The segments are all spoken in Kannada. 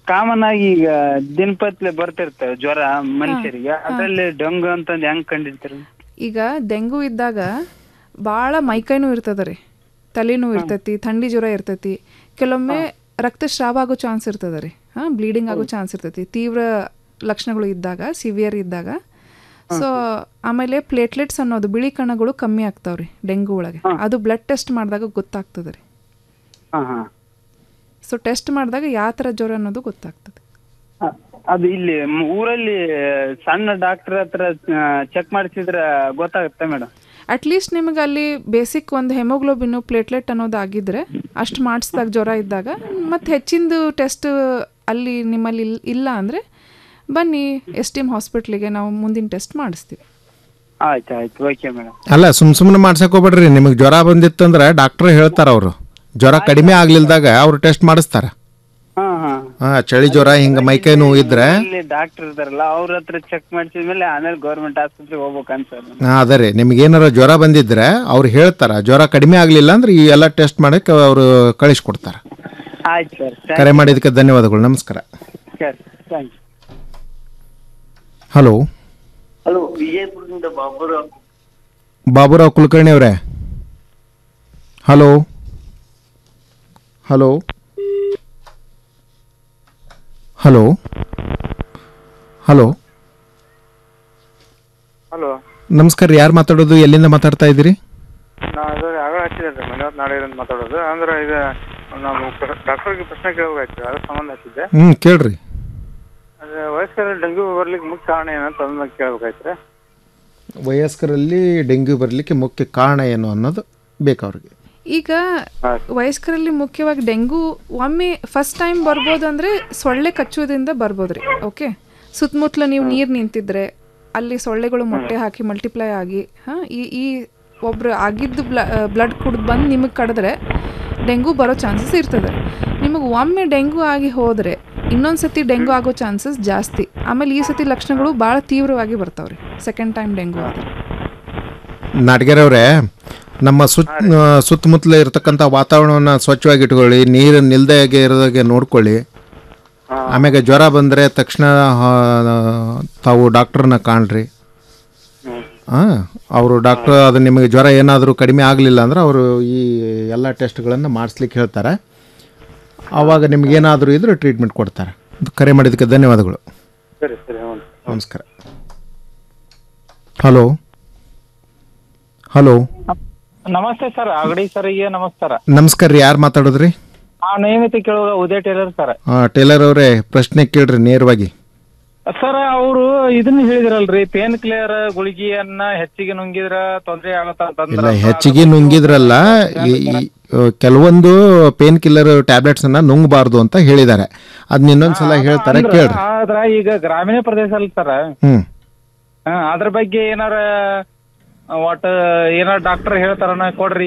ಕಾಮನ್ ಆಗಿ ಈಗ ದಿನಪತ್ಲೆ ಬರ್ತಿರ್ತವೆ ಜ್ವರ ಮನುಷ್ಯರಿಗೆ ಅದ್ರಲ್ಲಿ ಡೆಂಗು ಅಂತಂದ್ ಹೆಂಗ್ ಕಂಡಿರ್ತೀರಿ ಈಗ ಡೆಂಗು ಇದ್ದಾಗ ಭಾಳ ಮೈಕೈನೂ ಇರ್ತದೆ ರೀ ತಲೆನೂ ಇರ್ತೈತಿ ಥಂಡಿ ಜ್ವರ ಇರ್ತೈತಿ ಕೆಲವೊಮ್ಮೆ ರಕ್ತಸ್ರಾವ ಆಗೋ ಚಾನ್ಸ್ ಇರ್ತದೆ ರೀ ಹಾಂ ಬ್ಲೀಡಿಂಗ್ ಆಗೋ ಚಾನ್ಸ್ ಇರ್ತೈತಿ ತೀವ್ರ ಲಕ್ಷಣಗಳು ಇದ್ದಾಗ ಸಿವಿಯರ್ ಇದ್ದಾಗ ಸೊ ಆಮೇಲೆ ಪ್ಲೇಟ್ಲೆಟ್ಸ್ ಅನ್ನೋದು ಬಿಳಿ ಕಣಗಳು ಕಮ್ಮಿ ಆಗ್ತಾವ್ರಿ ಡೆಂಗು ಒಳಗೆ ಅದು ಬ್ಲಡ್ ಟೆಸ್ಟ್ ಮಾಡಿದಾಗ ಗೊತ್ತಾಗ್ತದೆ ರೀ ಹಾ ಹಾ ಸೊ ಟೆಸ್ಟ್ ಮಾಡಿದಾಗ ಯಾವ ಥರ ಜ್ವರ ಅನ್ನೋದು ಗೊತ್ತಾಗ್ತದೆ ಅ- ಅದು ಇಲ್ಲಿ ಮ್- ಊರಲ್ಲಿ ಸಣ್ಣ ಡಾಕ್ಟರ್ ಹತ್ರ ಚೆಕ್ ಮಾಡಿಸಿದ್ರ ಗೊತ್ತಾಗುತ್ತೆ ಮೇಡಮ್ ಅಟ್ಲೀಸ್ಟ್ ನಿಮಗೆ ಅಲ್ಲಿ ಬೇಸಿಕ್ ಒಂದು ಹೆಮೋಗ್ಲೋಬಿನ್ ಪ್ಲೇಟ್ಲೆಟ್ ಅನ್ನೋದು ಆಗಿದ್ರೆ ಅಷ್ಟು ಮಾಡಿಸಿದಾಗ ಜ್ವರ ಇದ್ದಾಗ ಮತ್ತು ಹೆಚ್ಚಿಂದು ಟೆಸ್ಟ್ ಅಲ್ಲಿ ನಿಮ್ಮಲ್ಲಿ ಇಲ್- ಇಲ್ಲ ಅಂದರೆ ಬನ್ನಿ ಎಸ್ ಟಿ ಎಮ್ ಹಾಸ್ಪಿಟ್ಲಿಗೆ ನಾವು ಮುಂದಿನ ಟೆಸ್ಟ್ ಮಾಡಿಸ್ತೀವಿ ಆಯ್ತು ಆಯ್ತು ಓಕೆ ಮೇಡಮ್ ಅಲ್ಲ ಸುಮ್ ಸುಮ್ಮನೆ ಮಾಡ್ಸಕ್ ಹೋಗ್ಬೇಡ್ರಿ ನಿಮಗೆ ಜ್ವರ ಬಂದಿತ್ತಂದ್ರೆ ಡಾಕ್ಟ್ರ್ ಹೇಳ್ತಾರ ಅವರು ಜ್ವರ ಕಡಿಮೆ ಆಗ್ಲಿಲ್ದಾಗ ಅವ್ರು ಟೆಸ್ಟ್ ಮಾಡಿಸ್ತಾರ ಹಾ ಹಾ ಹಾ ಚಳಿ ಜ್ವರ ಹಿಂಗ ಮೈಕೈ ನೋವು ಇದ್ರೆ ಇಲ್ಲಿ ಡಾಕ್ಟರ್ ಇದಾರಲ್ಲ ಅವ್ರ ಹತ್ರ ಚೆಕ್ ಮಾಡಿಸಿದ್ಮೇಲೆ ಆಮೇಲೆ ಗೌರ್ಮೆಂಟ್ ಆಸ್ಪತ್ರೆಗೆ ಹೋಗ್ಬೇಕಂತ ಸರ್ ಹಾ ಅದೇ ರೀ ನಿಮ್ಗೆ ಏನಾರ ಜ್ವರ ಬಂದಿದ್ರೆ ಅವ್ರು ಹೇಳ್ತಾರ ಜ್ವರ ಕಡಿಮೆ ಆಗ್ಲಿಲ್ಲ ಅಂದ್ರೆ ಈ ಎಲ್ಲ ಟೆಸ್ಟ್ ಮಾಡಕ್ಕೆ ಅವರು ಕಳಿಸ್ಕೊಡ್ತಾರ ಆಯ್ತು ಸರ್ ಕರೆ ಮಾಡಿದ್ದಕ್ಕೆ ಧನ್ಯವಾದಗಳು ನಮಸ್ಕಾರ sir thank you hello hello ವಿಜಯಪುರದಿಂದ ಬಾಬುರಾವ್ ಬಾಬುರಾವ್ ಕುಲಕರ್ಣಿ ಅವರೇ hello hello hello hello hello ನಮಸ್ಕಾರ ರೀ ಯಾರು ಮಾತಾಡೋದು ಎಲ್ಲಿಂದ ಮಾತಾಡ್ತಾ ಇದ್ದೀರಿ ನಾ ಅದು ಆಗ ಹಚ್ಚಿದ್ದೆ ಮಂಜುನಾಥ್ ನಾಳೆಯಿಂದ ಮಾತಾಡೋದು ಅಂದ್ರೆ ಇದು ನಾವು ಡಾಕ್ಟರ್ಗೆ ಪ್ರಶ್ನೆ ಕೇಳಬೇಕಾಯ್ತು ಅದ್ರ ಸಂಬಂಧ ಹಚ್ಚಿದ್ದೆ ಹ್ಞೂ ಕೇಳ್ರಿ ಅದು ವಯಸ್ಕರಲ್ಲಿ ಡೆಂಗ್ಯೂ ಬರ್ಲಿಕ್ಕೆ ಮುಖ್ಯ ಕಾರಣ ಏನಂತ ಅದನ್ನ ಕೇಳ್ಬೇಕಾಯ್ತು ರೀ ವಯಸ್ಕರಲ್ಲಿ ಡೆಂಗ್ಯೂ ಬರಲಿಕ್ಕೆ ಮುಖ್ಯ ಕಾರಣ ಏನು ಅನ್ನೋದು ಬೇಕು ಅವ್ರಿಗೆ ಈಗ ವಯಸ್ಕರಲ್ಲಿ ಮುಖ್ಯವಾಗಿ ಡೆಂಗು ಒಮ್ಮೆ ಫಸ್ಟ್ ಟೈಮ್ ಬರ್ಬೋದು ಅಂದರೆ ಸೊಳ್ಳೆ ಕಚ್ಚೋದ್ರಿಂದ ಬರ್ಬೋದು ರೀ ಓಕೆ ಸುತ್ತಮುತ್ತಲು ನೀವು ನೀರು ನಿಂತಿದ್ರೆ ಅಲ್ಲಿ ಸೊಳ್ಳೆಗಳು ಮೊಟ್ಟೆ ಹಾಕಿ ಮಲ್ಟಿಪ್ಲೈ ಆಗಿ ಹಾಂ ಈ ಈ ಒಬ್ರು ಆಗಿದ್ದು ಬ್ಲ ಬ್ಲಡ್ ಕುಡ್ದು ಬಂದು ನಿಮಗೆ ಕಡಿದ್ರೆ ಡೆಂಗು ಬರೋ ಚಾನ್ಸಸ್ ಇರ್ತದೆ ನಿಮಗೆ ಒಮ್ಮೆ ಡೆಂಗು ಆಗಿ ಹೋದರೆ ಇನ್ನೊಂದು ಸತಿ ಡೆಂಗು ಆಗೋ ಚಾನ್ಸಸ್ ಜಾಸ್ತಿ ಆಮೇಲೆ ಈ ಸತಿ ಲಕ್ಷಣಗಳು ಭಾಳ ತೀವ್ರವಾಗಿ ಬರ್ತಾವ್ರಿ ಸೆಕೆಂಡ್ ಟೈಮ್ ಡೆಂಗು ಆದರೆ ನಾಟಗೆರವ್ರೆ ನಮ್ಮ ಸುತ್ತ ಸುತ್ತಮುತ್ತಲ ಇರತಕ್ಕಂಥ ವಾತಾವರಣವನ್ನು ಸ್ವಚ್ಛವಾಗಿ ಇಟ್ಕೊಳ್ಳಿ ನೀರು ನಿಲ್ದಾಗೆ ಇರೋದಾಗೆ ನೋಡ್ಕೊಳ್ಳಿ ಆಮ್ಯಾಗ ಜ್ವರ ಬಂದರೆ ತಕ್ಷಣ ಆ, ತಾವು ಡಾಕ್ಟ್ರನ್ನ ಕಾಣ್ರಿ ಹಾಂ ಅವರು ಡಾಕ್ಟ್ರ್ ಅದು ನಿಮಗೆ ಜ್ವರ ಏನಾದರೂ ಕಡಿಮೆ ಆಗಲಿಲ್ಲ ಅಂದ್ರೆ ಅವರು ಈ ಎಲ್ಲ ಟೆಸ್ಟ್ಗಳನ್ನು ಮಾಡಿಸ್ಲಿಕ್ಕೆ ಹೇಳ್ತಾರೆ ಆವಾಗ ನಿಮಗೇನಾದರೂ ಇದ್ರೆ ಟ್ರೀಟ್ಮೆಂಟ್ ಕೊಡ್ತಾರೆ ಕರೆ ಮಾಡಿದ್ದಕ್ಕೆ ಧನ್ಯವಾದಗಳು ಸರಿ ಸರಿ ಹ್ಞೂ ನಮಸ್ಕಾರ ಹಲೋ ಹಲೋ ನಮಸ್ತೆ ಸರ್ ಅಗಡಿ ಸರ್ಗೆ ನಮಸ್ಕಾರ ನಮಸ್ಕಾರ ರೀ ಯಾರು ಮಾತಾಡೋದ್ರಿ ಆ ನಿಯಮಿತ ಕೇಳುವ ಉದಯ ಟೇಲರ್ ಸರ್ ಹಾಂ ಟೇಲರ್ ಅವರೇ ಪ್ರಶ್ನೆ ಕೇಳ್ರಿ ನೇರವಾಗಿ ಸರ್ ಅವರು ಇದನ್ನ ಹೇಳಿದ್ರಲ್ರಿ ಪೇನ್ ಕ್ಲಿಯರ್ ಗುಳಿಗೆಯನ್ನ ಹೆಚ್ಚಿಗೆ ನುಂಗಿದ್ರ ತೊಂದರೆ ಆಗತ್ತ ಇಲ್ಲ ಅಂತಂದ್ರ ಹೆಚ್ಚಿಗೆ ನುಂಗಿದ್ರಲ್ಲ ಈ- ಈ, ಆ, ಕೆಲವೊಂದು ಪೇನ್ ಕಿಲ್ಲರ್ ಟ್ಯಾಬ್ಲೆಟ್ಸ್ ಅನ್ನ ನುಂಗಬಾರ್ದು ಅಂತ ಹೇಳಿದ್ದಾರೆ ಅದನ್ನ ಇನ್ನೊಂದ್ಸಲ ಹೇಳ್ತಾರೆ ಅಂದ್ರ ಕೇಳ್ರಿ ಆದ್ರ ಈಗ ಗ್ರಾಮೀಣ ಪ್ರದೇಶ ಅಲ್ಲ ಸರ್ ಹ್ಮ್ ಅದ್ರ ಬಗ್ಗೆ ಏನಾರ ಒಟ್ಟ ಏನಾರ ಡಾಕ್ಟರ್ ಹೇಳ್ತಾರನ ಕೊಡ್ರಿ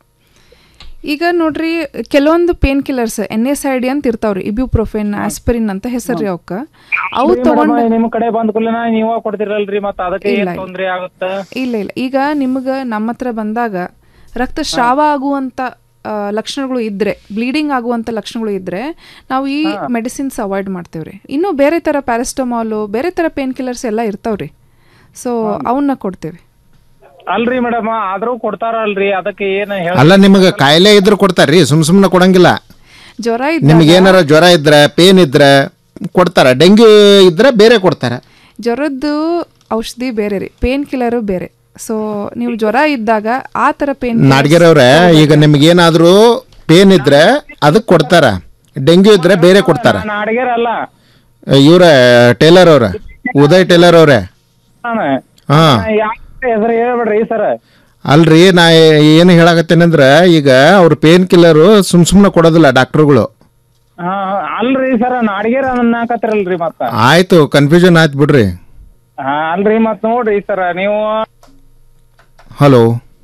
ಈಗ ನೋಡ್ರಿ ಕೆಲವೊಂದು pain killers N S I D ಅಂತ ಇರ್ತಾವ್ರಿ ಇಬ್ಯೂಪ್ರೋಫೆನ್ ಆಸ್ಪಿರಿನ್ ಅಂತ ಹೆಸರು ಅವಕ್ಕ ಅವು ತಗೊಂಡ್ ನಿಮ್ ಕಡೆ ಬಂದ ಕೂಡಲೇ ನೀವ ಕೊಡ್ತಿರಲ್ರಿ ಮತ್ತ ಅದಕ್ಕೆ ಇಲ್ಲ, ಏನ್ ಇಲ್ಲ. ತೊಂದ್ರೆ ಆಗುತ್ತ ಇಲ್ಲ ಇಲ್ಲ ಈಗ ನಿಮ್ಗೆ ನಮ್ಮ ಹತ್ರ ಬಂದಾಗ ರಕ್ತಸ್ರಾವ ಆಗುವಂತ ಆ, ಲಕ್ಷಣಗಳು ಇದ್ರೆ ಬ್ಲೀಡಿಂಗ್ ಆಗುವಂತ ಲಕ್ಷಣಗಳು ಇದ್ರೆ ನಾವು ಈ ಮೆಡಿಸಿನ್ಸ್ ಅವಾಯ್ಡ್ ಮಾಡ್ತೇವ್ರಿ ಇನ್ನು ಬೇರೆ ತರ ಪ್ಯಾರಾಸ್ಟಮಾಲು ಬೇರೆ ತರ ಪೇನ್ ಕಿಲ್ಲರ್ಸ್ ಎಲ್ಲ ಇರ್ತಾವ್ರಿ ಸೊ ಅವನ್ನ ಕೊಡ್ತೇವೆ ಅಲ್ರಿ ಮೇಡಮ್ ಆದ್ರೂ ಕೊಡ್ತಾರಲ್ರಿ ಅದಕ್ಕೆ ಏನ್ ಹೇಳ ಅಲ್ಲ ನಿಮಗೆ ಕಾಯಿಲೆ ಇದ್ರೆ ಕೊಡ್ತಾರ್ರಿ ಸುಮ್ ಸುಮ್ಮನೆ ಕೊಡಂಗಿಲ್ಲ ಜ್ವರ ನಿಮ್ಗೆ ಇದ್ದಾಗ ಏನಾರ ಜ್ವರ ಇದ್ರೆ ಪೇನ್ ಇದ್ರೆ ಕೊಡ್ತಾರ ಡೆಂಗ್ಯೂ ಇದ್ರೆ ಬೇರೆ ಕೊಡ್ತಾರೆ ಜ್ವರದ್ದು ಔಷಧಿ ಬೇರೆ ರೀ ಪೇನ್ ಕಿಲ್ಲರು ಬೇರೆ ಸೊ ನೀವು ಜ್ವರ ಇದ್ದಾಗ ಆ ಥರ ಪೇನ್ ನಾಡ್ಗೆರವ್ರೆ ಈಗ ನಿಮ್ಗೆ ಏನಾದರೂ ಪೇನ್ ಇದ್ರೆ ಅದಕ್ಕೆ ಕೊಡ್ತಾರ ಡೆಂಗ್ಯೂ ಇದ್ರೆ ಬೇರೆ ಕೊಡ್ತಾರ ಅಡಿಗೆರ ಅಲ್ಲ ಇವ್ರ ಟೇಲರ್ ಅವ್ರ ಉದಯ್ ಟೇಲರ್ ಅವ್ರೆ ನಾನು ಹಾ ಯಾಕೆ ಹೆಸರು ಹೇಳ್ಬೇಡ್ರಿ ಸರ್ ಅಲ್ರಿ ನಾ ಏನು ಹೇಳಾಕತ್ತೇನಂದ್ರೆ ಈಗ ಅವ್ರ ಪೇನ್ ಕಿಲ್ಲರು ಸುಮ್ ಸುಮ್ಮನೆ ಕೊಡೋದಿಲ್ಲ ಡಾಕ್ಟರ್ಗಳು ಹಾ ಅಲ್ರಿ ಸರ್ ನಾಡಿಗೆರ ಅನ್ನಕತ್ತಿರಲ್ರಿ ಮತ್ತ ಆಯ್ತು ಕನ್ಫ್ಯೂಷನ್ ಆಯ್ತು ಬಿಡ್ರಿ ಹಾ ಅಲ್ರಿ ಮತ್ ನೋಡ್ರಿ ಸರ್ ನೀವು ಹಲೋ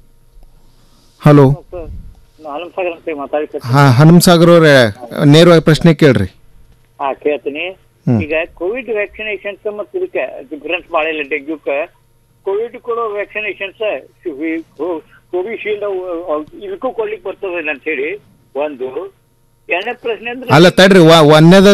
ಹಲೋ ಹನುಮಸಾಗರ್ ಅಂತ ಮಾತಾಡ್ತೀನಿ ಹಾ ಹನುಮಸಾಗರ್ ಅವ್ರೆ ನೇರವಾಗಿ ಪ್ರಶ್ನೆ ಕೇಳ್ರಿ ಹಾ ಕೇಳ್ತೀನಿ ಹ್ಮ್. ಈಗ ಕೋವಿಡ್ ವ್ಯಾಕ್ಸಿನೇಷನ್ಸ್ ಮತ್ತು ಇದಕ್ಕೆ ಡಿಫರೆನ್ಸ್ ಭಾಳ ಇಲ್ಲ ಡೆಂಗ್ಯೂಕ್ಕೆ ಕೋವಿಡ್ ಕೊಡೋ ವ್ಯಾಕ್ಸಿನೇಷನ್ಸ್ ಕೋವಿಶೀಲ್ಡ್ ಇದಕ್ಕೂ ಕೊಡ್ಲಿಕ್ಕೆ ಬರ್ತದೆ ಅಂತ ಹೇಳಿ ಒಂದು ಎರಡನೇ ಪ್ರಶ್ನೆ ಅಂದ್ರೆ ಅಲ್ಲ ತಡ್ರಿ ವ- ಒಂದನೇದ